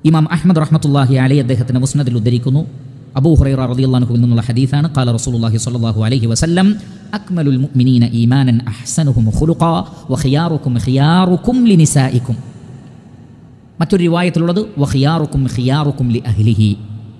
ഇമാം അഹമ്മദ് റഹ്മത്തുല്ലാഹി അലി അദ്ദേഹത്തിൻ്റെ മുസ്നദിൽ ഉദ്ധരിക്കുന്നു അബൂ ഹുറൈറ റളിയല്ലാഹു നിന്നുള്ള ഹദീസാണ് ഖാല റസൂലുള്ളാഹി സ്വല്ലല്ലാഹു അലൈഹി വസല്ലം അക്മലുൽ മുഅ്മിനീന ഈമാനൻ അഹ്സനുഹും ഖുലുഖാ വഖിയാറുക്കും ഖിയാറുക്കും ലിനിസായിക്കും മറ്റൊരു റിവായത്തിലുള്ളത് വഖിയാറുക്കും ഖിയാറുക്കും ലി അഹ്ലിഹി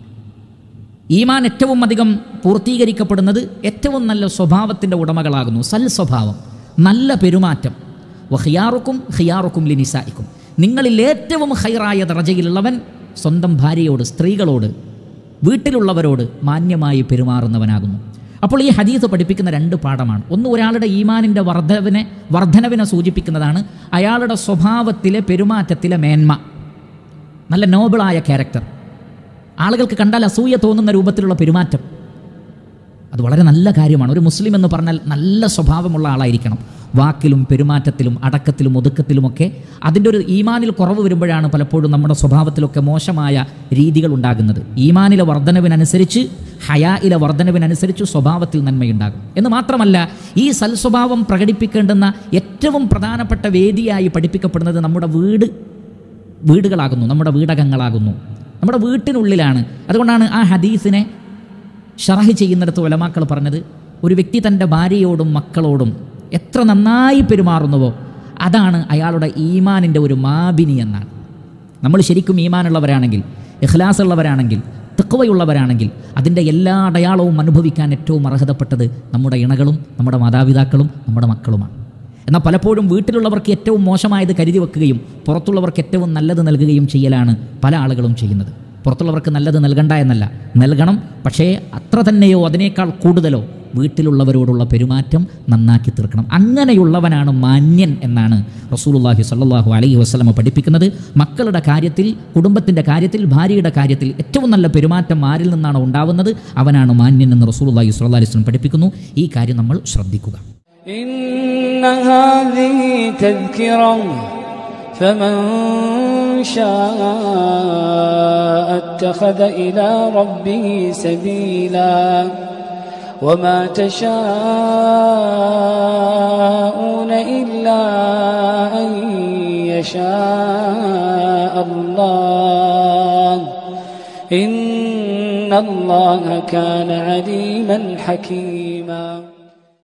ഈമാൻ ഏറ്റവും അധികം പൂർത്തീകരിക്കപ്പെടുന്നത് ഏറ്റവും നല്ല സ്വഭാവത്തിൻ്റെ ഉടമകളാകുന്നു സൽ സ്വഭാവം നല്ല പെരുമാറ്റം വഹിയാറുക്കും ഹിയാറുക്കും ലിനിസായിക്കും നിങ്ങളിൽ ഏറ്റവും ഹൈറായ ദറജയിലുള്ളവൻ സ്വന്തം ഭാര്യയോട് സ്ത്രീകളോട് വീട്ടിലുള്ളവരോട് മാന്യമായി പെരുമാറുന്നവനാകുന്നു അപ്പോൾ ഈ ഹദീസ് പഠിപ്പിക്കുന്ന രണ്ട് പാഠമാണ് ഒന്ന് ഒരാളുടെ ഈമാനിൻ്റെ വർധവിനെ വർധനവിനെ സൂചിപ്പിക്കുന്നതാണ് അയാളുടെ സ്വഭാവത്തിലെ പെരുമാറ്റത്തിലെ മേന്മ നല്ല നോബിളായ ക്യാരക്ടർ ആളുകൾക്ക് കണ്ടാൽ അസൂയ തോന്നുന്ന രൂപത്തിലുള്ള പെരുമാറ്റം അത് വളരെ നല്ല കാര്യമാണ് ഒരു മുസ്ലിം എന്ന് പറഞ്ഞാൽ നല്ല സ്വഭാവമുള്ള ആളായിരിക്കണം വാക്കിലും പെരുമാറ്റത്തിലും അടക്കത്തിലും ഒതുക്കത്തിലുമൊക്കെ അതിൻ്റെ ഒരു ഈമാനിൽ കുറവ് വരുമ്പോഴാണ് പലപ്പോഴും നമ്മുടെ സ്വഭാവത്തിലൊക്കെ മോശമായ രീതികൾ ഉണ്ടാകുന്നത് ഈമാനിലെ വർധനവിനനുസരിച്ച് ഹയായിലെ വർധനവിനനുസരിച്ച് സ്വഭാവത്തിൽ നന്മയുണ്ടാകും എന്ന് മാത്രമല്ല ഈ സൽസ്വഭാവം പ്രകടിപ്പിക്കേണ്ടുന്ന ഏറ്റവും പ്രധാനപ്പെട്ട വേദിയായി പഠിപ്പിക്കപ്പെടുന്നത് നമ്മുടെ വീട് വീടുകളാകുന്നു നമ്മുടെ വീടകങ്ങളാകുന്നു നമ്മുടെ വീട്ടിനുള്ളിലാണ് അതുകൊണ്ടാണ് ആ ഹദീസിനെ ഷറഹ് ചെയ്യുന്നിടത്ത് ഒലമാക്കൾ പറഞ്ഞത് ഒരു വ്യക്തി തൻ്റെ ഭാര്യയോടും മക്കളോടും എത്ര നന്നായി പെരുമാറുന്നുവോ അതാണ് അയാളുടെ ഈമാനിൻ്റെ ഒരു മാബിനി എന്നാണ് നമ്മൾ ശരിക്കും ഈമാനുള്ളവരാണെങ്കിൽ ഇഖ്ലാസ് ഉള്ളവരാണെങ്കിൽ തെക്കുവയുള്ളവരാണെങ്കിൽ അതിൻ്റെ എല്ലാ അടയാളവും അനുഭവിക്കാൻ ഏറ്റവും അർഹതപ്പെട്ടത് നമ്മുടെ ഇണകളും നമ്മുടെ മാതാപിതാക്കളും നമ്മുടെ മക്കളുമാണ് എന്നാൽ പലപ്പോഴും വീട്ടിലുള്ളവർക്ക് ഏറ്റവും മോശമായത് കരുതി വെക്കുകയും പുറത്തുള്ളവർക്ക് ഏറ്റവും നല്ലത് നൽകുകയും ചെയ്യലാണ് പല ആളുകളും ചെയ്യുന്നത് പുറത്തുള്ളവർക്ക് നല്ലത് നൽകണ്ട എന്നല്ല നൽകണം പക്ഷേ അത്ര തന്നെയോ അതിനേക്കാൾ കൂടുതലോ വീട്ടിലുള്ളവരോടുള്ള പെരുമാറ്റം നന്നാക്കി തീർക്കണം അങ്ങനെയുള്ളവനാണ് മാന്യൻ എന്നാണ് റസൂലുള്ളാഹി സ്വല്ലല്ലാഹു അലൈഹി വസല്ലമ പഠിപ്പിക്കുന്നത് മക്കളുടെ കാര്യത്തിൽ കുടുംബത്തിൻ്റെ കാര്യത്തിൽ ഭാര്യയുടെ കാര്യത്തിൽ ഏറ്റവും നല്ല പെരുമാറ്റം ആരിൽ നിന്നാണ് ഉണ്ടാവുന്നത് അവനാണ് മാന്യൻ എന്ന് റസൂലുള്ളാഹി സ്വല്ലല്ലാഹി അലൈഹി വസല്ലം പഠിപ്പിക്കുന്നു ഈ കാര്യം നമ്മൾ ശ്രദ്ധിക്കുക إن هذه تذكرة فمن شاء اتخذ إلى ربه سبيلا وما تشاءون إلا أن يشاء الله إن الله كان عليما حكيما